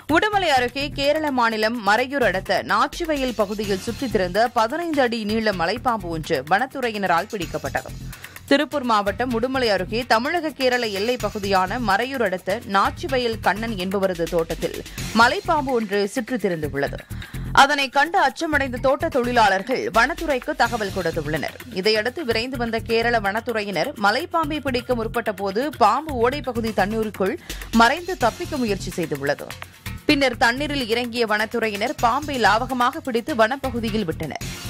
உடுமலை அருகே கேரள மாநிலம் மறையூர் அடுத்த நாச்சிவயல் பகுதியில் சுற்றித் திரிந்த பதினைந்து அடி நீள மலைப்பாம்பு ஒன்று வனத்துறையினரால் பிடிக்கப்பட்டது திருப்பூர் மாவட்டம் உடுமலை அருகே தமிழக கேரள எல்லைப் பகுதியான மறையூர் அடுத்த நாச்சிவயல் கண்ணன் என்பவரது தோட்டத்தில் மலைப்பாம்பு ஒன்று சுற்றித் திரிந்துள்ளது அதனை கண்டு அச்சமடைந்த தோட்ட தொழிலாளர்கள் வனத்துறைக்கு தகவல் கொடுத்துள்ளனர் இதையடுத்து விரைந்து வந்த கேரள வனத்துறையினர் மலைப்பாம்பை பிடிக்க முற்பட்ட போது பாம்பு ஓடைப்பகுதி தண்ணீருக்குள் மறைந்து தப்பிக்க முயற்சி செய்துள்ளது பின்னர் தண்ணீரில் இறங்கிய வனத்துறையினர் பாம்பை லாவகமாக பிடித்து வனப்பகுதியில் விட்டனர்